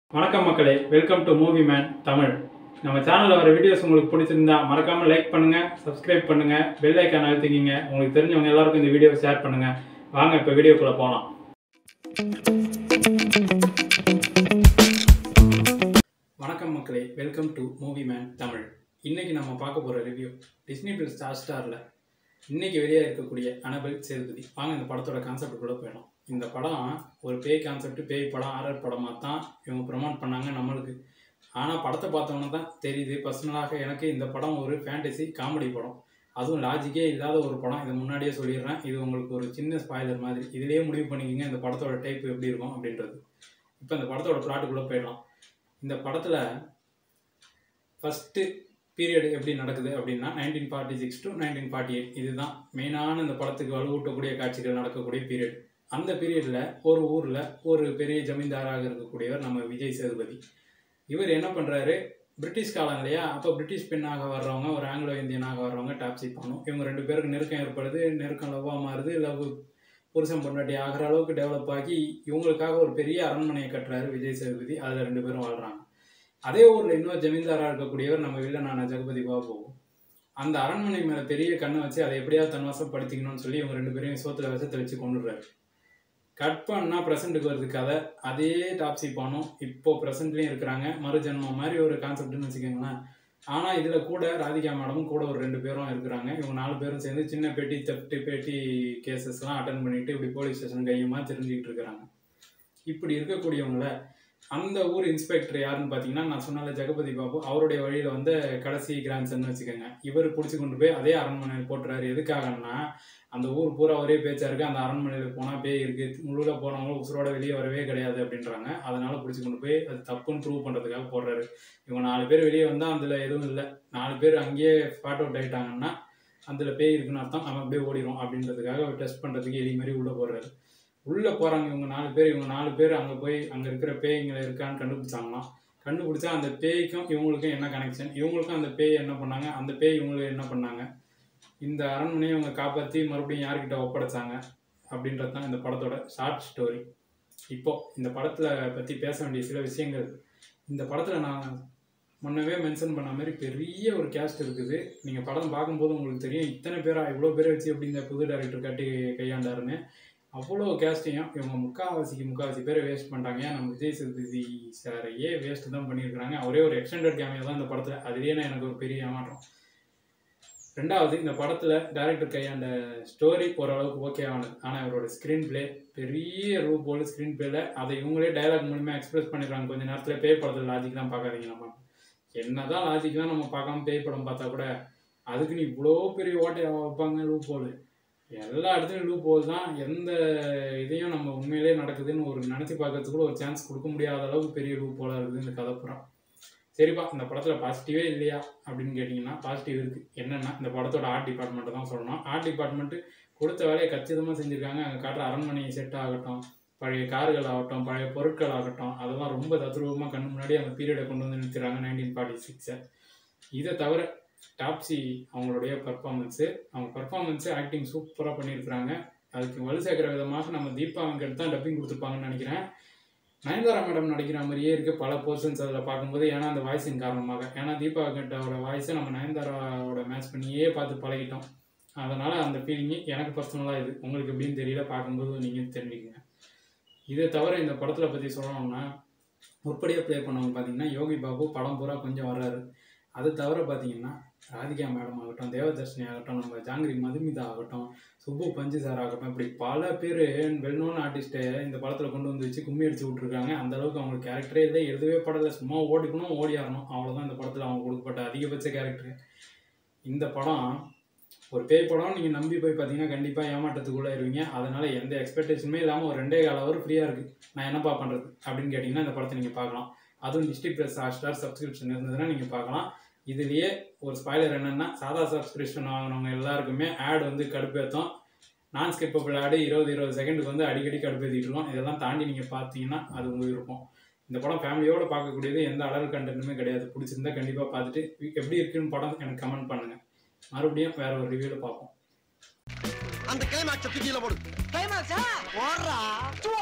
வணக்கம் மக்களே welcome to movie man Tamil நம்ம சேனலில் வர வீடியோஸ் உங்களுக்கு பிடிச்சிருந்தா மறக்காமல் லைக் பண்ணுங்கள் சப்ஸ்கிரைப் பண்ணுங்கள் பெல் ஐக்கான் அழுத்திக்கிங்க உங்களுக்கு தெரிஞ்சவங்க எல்லாருக்கும் இந்த வீடியோவை ஷேர் பண்ணுங்கள் வாங்க இப்போ வீடியோக்குள்ளே போகலாம் வணக்கம் மக்களே welcome to movie man Tamil இன்னைக்கு நம்ம பார்க்க போகிற ரிவ்யூ டிஸ்னி பிளஸ் ஸ்டார் ஸ்டாரில் இன்னைக்கு வெளியே இருக்கக்கூடிய அனபல் சேதுபதி வாங்க இந்த படத்தோட கான்செப்டுக்குள்ளே போயிடலாம் இந்த படம் ஒரு பேய் கான்செப்ட் பேய் படம் ஆரர் படமாக தான் இவங்க ப்ரமோட் பண்ணாங்க நம்மளுக்கு ஆனால் படத்தை பார்த்தோன்னே தான் தெரியுது பர்சனலாக எனக்கு இந்த படம் ஒரு ஃபேண்டசி காமெடி படம் அதுவும் லாஜிக்கே இல்லாத ஒரு படம் இதை முன்னாடியே சொல்லிடுறேன் இது உங்களுக்கு ஒரு சின்ன ஸ்பாய்லர் மாதிரி இதுலேயே முடிவு பண்ணிக்கோங்க இந்த படத்தோட டைப் எப்படி இருக்கும் அப்படின்றது இப்போ இந்த படத்தோட பிளாட்டுக்குள்ளே போயிடலாம் இந்த படத்தில் ஃபஸ்ட்டு பீரியட் எப்படி நடக்குது அப்படின்னா nineteen forty six to nineteen forty eight இதுதான் மெயினான இந்த படத்துக்கு வலுவூட்டக்கூடிய காட்சிகள் நடக்கக்கூடிய பீரியட் அந்த பீரியடில் ஒரு ஊரில் ஒரு பெரிய ஜமீன்தாராக இருக்கக்கூடியவர் நம்ம விஜய் சேதுபதி இவர் என்ன பண்ணுறாரு பிரிட்டிஷ் காலம் இல்லையா அப்போ பிரிட்டிஷ் பெண்ணாக வர்றவங்க ஒரு ஆங்கிலோ இந்தியனாக வர்றவங்க டாப்ஸி பண்ணும் இவங்க ரெண்டு பேருக்கு நெருக்கம் ஏற்படுது நெருக்கம் லவ்வாக மாறுது லவ் புருஷன் பொண்டாட்டி ஆகிற அளவுக்கு டெவலப் ஆகி இவங்களுக்காக ஒரு பெரிய அரண்மனையை கட்டுறாரு விஜய் சேதுபதி அதில் ரெண்டு பேரும் வாழ்கிறாங்க அதே ஊரில் இன்னொரு ஜமீன்தாராக இருக்கக்கூடியவர் நம்ம வில்லனான ஜெகபதி பாபு அந்த அரண்மனை மேலே பெரிய கண்ணை வச்சு அதை எப்படியாவது தன் வசப்படுத்திக்கணும்னு சொல்லி இவங்க ரெண்டு பேரையும் சோத்துல விஷத்தை வச்சு கொண்டுடுறாரு கட் பண்ணால் ப்ரெசண்ட்டுக்கு வருது கதை அதே டாப்ஸி பானும் இப்போ ப்ரெசண்ட்லேயும் இருக்கிறாங்க மறுஜன்மம் மாதிரி ஒரு கான்செப்ட்னு வச்சுக்கோங்களேன் ஆனால் இதில் கூட ராதிகா மேடமும் கூட ஒரு ரெண்டு பேரும் இருக்கிறாங்க இவங்க நாலு பேரும் சேர்ந்து சின்ன பெட்டி தட்டு பெட்டி கேசஸ்லாம் அட்டன் பண்ணிட்டு இப்படி போலீஸ் ஸ்டேஷன் கையமாக தெரிஞ்சுக்கிட்டு இருக்கிறாங்க இப்படி இருக்கக்கூடியவங்கள அந்த ஊர் இன்ஸ்பெக்டர் யாருன்னு பார்த்தீங்கன்னா நான் சொன்னால ஜெகபதி பாபு அவருடைய வழியில் வந்து கடைசி கிராண்ட்சன் வச்சுக்கோங்க இவர் பிடிச்சி கொண்டு போய் அதே அரண்மனையில் போட்டுறாரு எதுக்காகன்னா அந்த ஊர் பூரா ஒரே பேச்சா இருக்கு அந்த அரண்மனையில் போனால் பேய் இருக்கு முழுவில் போனவங்களும் உசுரோட வெளியே வரவே கிடையாது அப்படின்றாங்க அதனால பிடிச்சி கொண்டு போய் அது தப்புன்னு ப்ரூவ் பண்ணுறதுக்காக போடுறாரு இவங்க நாலு பேர் வெளியே வந்தால் அதில் எதுவும் இல்லை நாலு பேர் அங்கேயே ஸ்பாட் அவுட் ஆயிட்டாங்கன்னா அதில் பேய் இருக்குன்னு அர்த்தம் நம்ம அப்படியே ஓடிடும் அப்படின்றதுக்காக டெஸ்ட் பண்ணுறதுக்கு எலி மாதிரி உள்ளே போடுறாரு உள்ளே போகிறாங்க இவங்க நாலு பேர் இவங்க நாலு பேர் அங்கே போய் அங்கே இருக்கிற பேய்ங்களை இருக்கான்னு கண்டுபிடிச்சாங்களாம் கண்டுபிடிச்சா அந்த பேய்க்கும் இவங்களுக்கும் என்ன கனெக்ஷன் இவங்களுக்கும் அந்த பேய் என்ன பண்ணாங்க அந்த பேய் இவங்களுக்கு என்ன பண்ணாங்க இந்த அரண்மனையை இவங்க காப்பாற்றி மறுபடியும் யார்கிட்ட ஒப்படைச்சாங்க அப்படின்றது தான் இந்த படத்தோட ஷார்ட் ஸ்டோரி இப்போ இந்த படத்தில் பற்றி பேச வேண்டிய சில விஷயங்கள் இந்த படத்தில் நான் முன்னவே மென்ஷன் பண்ண மாதிரி பெரிய ஒரு கேஸ்ட் இருக்குது நீங்கள் படம் பார்க்கும்போது உங்களுக்கு தெரியும் இத்தனை பேரா இவ்வளோ பேரை வச்சு எப்படி இந்த புது டைரக்டர் கட்டி கையாண்டாருன்னு அவ்வளோ கேஸ்டையும் இவங்க முக்காவாசிக்கு முக்காவாசி பேரை வேஸ்ட் பண்ணிட்டாங்க ஏன் நம்ம விஜய் சேதுபதி சாரையே வேஸ்ட் தான் பண்ணியிருக்கிறாங்க அவரே ஒரு எக்ஸ்டெண்டட் கேமியா தான் இந்த படத்தில் அதுலேயே நான் எனக்கு ஒரு பெரிய ஏமாற்றம் ரெண்டாவது இந்த படத்தில் டைரக்டர் கையாண்ட ஸ்டோரி ஓரளவுக்கு ஓகே ஆனது ஆனால் இவரோட ஸ்க்ரீன் ப்ளே பெரிய ரூப் போல் ஸ்க்ரீன் ப்ளேல அதை இவங்களே டைலாக் மூலிமா எக்ஸ்பிரஸ் பண்ணிடுறாங்க கொஞ்சம் நேரத்தில் பேய் படத்தில் லாஜிக் தான் பார்க்காதீங்க நம்ம என்னதான் லாஜிக் தான் நம்ம பார்க்காம பேய் படம் பார்த்தா கூட அதுக்குன்னு இவ்வளோ பெரிய ஓட்டையை வைப்பாங்க லூப் போல் எல்லா இடத்துலையும் லூப் போல் தான் எந்த இதையும் நம்ம உண்மையிலே நடக்குதுன்னு ஒரு நினச்சி பார்க்கறதுக்கு கூட ஒரு சான்ஸ் கொடுக்க முடியாத அளவுக்கு பெரிய லூப் போல இருக்குது இந்த கதை புறம் சரிப்பா இந்த படத்தில் பாசிட்டிவே இல்லையா அப்படின்னு கேட்டிங்கன்னா பாசிட்டிவ் இருக்குது என்னென்னா இந்த படத்தோட ஆர்ட் டிபார்ட்மெண்ட்டை தான் சொல்லணும் ஆர்ட் டிபார்ட்மெண்ட்டு கொடுத்த வேலையை கச்சிதமாக செஞ்சுருக்காங்க அங்கே காட்டுற அரண்மனை செட் ஆகட்டும் பழைய கார்கள் ஆகட்டும் பழைய பொருட்கள் ஆகட்டும் அதெல்லாம் ரொம்ப தத்ரூபமாக கண்ணு முன்னாடி அந்த பீரியடை கொண்டு வந்து நிறுத்துறாங்க நைன்டீன் ஃபார்ட்டி சிக்ஸை இதை தவிர டாப்ஸி அவங்களுடைய பர்ஃபார்மன்ஸு அவங்க பர்ஃபார்மன்ஸு ஆக்டிங் சூப்பராக பண்ணியிருக்கிறாங்க அதுக்கு வலு சேர்க்குற விதமாக நம்ம தீபா வெங்கட் தான் டப்பிங் கொடுத்துருப்பாங்கன்னு நினைக்கிறேன் நயன்தாரா மேடம் நடிக்கிற மாதிரியே இருக்கு பல போர்ஷன்ஸ் அதில் பார்க்கும்போது ஏன்னா அந்த வாய்ஸின் காரணமாக ஏன்னா தீபா வெங்கட்டோட வாய்ஸை நம்ம நயன்தாராவோட மேட்ச் பண்ணியே பார்த்து பழகிட்டோம் அதனால் அந்த ஃபீலிங்கு எனக்கு பர்சனலாக இது உங்களுக்கு எப்படின்னு தெரியல பார்க்கும்போது நீங்கள் தெரிஞ்சுக்கங்க இதை தவிர இந்த படத்தில் பற்றி சொல்லணும்னா உருப்படியாக ப்ளே பண்ணவங்க பார்த்தீங்கன்னா யோகி பாபு படம் பூரா கொஞ்சம் வர்றாரு அது தவிர பார்த்தீங்கன்னா ராதிகா மேடம் ஆகட்டும் தேவதர்ஷினி ஆகட்டும் நம்ம ஜாங்கிரி மதுமிதா ஆகட்டும் சுப்பு பஞ்சு சார் ஆகட்டும் இப்படி பல பேர் வெல் நோன் ஆர்டிஸ்ட்டை இந்த படத்தில் கொண்டு வந்து வச்சு கும்மி அடிச்சு விட்ருக்காங்க அந்த அளவுக்கு அவங்களுக்கு கேரக்டரே இல்லை எழுதவே படலை சும்மா ஓடிக்கணும் ஓடி ஆடணும் அவ்வளோதான் இந்த படத்தில் அவங்க கொடுக்கப்பட்ட அதிகபட்ச கேரக்டர் இந்த படம் ஒரு பேய் படம் நீங்கள் நம்பி போய் பார்த்தீங்கன்னா கண்டிப்பாக ஏமாற்றத்துக்குள்ளே இருவீங்க அதனால் எந்த எக்ஸ்பெக்டேஷனுமே இல்லாமல் ஒரு ரெண்டே கால அவர் ஃப்ரீயாக இருக்குது நான் என்னப்பா பண்ணுறது அப்படின்னு கேட்டிங்கன்னா இந்த படத்தை நீங்கள் பார்க்கலாம் அதுவும் டிஸ்ட்ரிக் ப்ளஸ் ஹாட் ஸ்டார் சப்ஸ்கிரிப்ஷன் இருந்ததுன்னா நீங்கள் பார்க்கலாம் இதுலேயே ஒரு ஸ்பாய்லர் என்னென்னா சாதா சப்ஸ்கிரிப்ஷன் வாங்கினவங்க எல்லாருக்குமே ஆட் வந்து கடுப்பேற்றும் நான் ஸ்கிப்பபிள் ஆடு இருபது இருபது செகண்டுக்கு வந்து அடிக்கடி கடுப்பேற்றிட்டு இருக்கோம் இதெல்லாம் தாண்டி நீங்கள் பார்த்தீங்கன்னா அது உங்கள் விருப்பம் இந்த படம் ஃபேமிலியோடு பார்க்கக்கூடியது எந்த அடல் கண்டென்ட்டுமே கிடையாது பிடிச்சிருந்தா கண்டிப்பாக பார்த்துட்டு எப்படி இருக்குன்னு படம் எனக்கு கமெண்ட் பண்ணுங்கள் மறுபடியும் வேற ஒரு ரிவ்யூவில் பார்ப்போம் அந்த கிளைமாக்ஸ் கீழே போடு கிளைமாக்ஸா போடுறா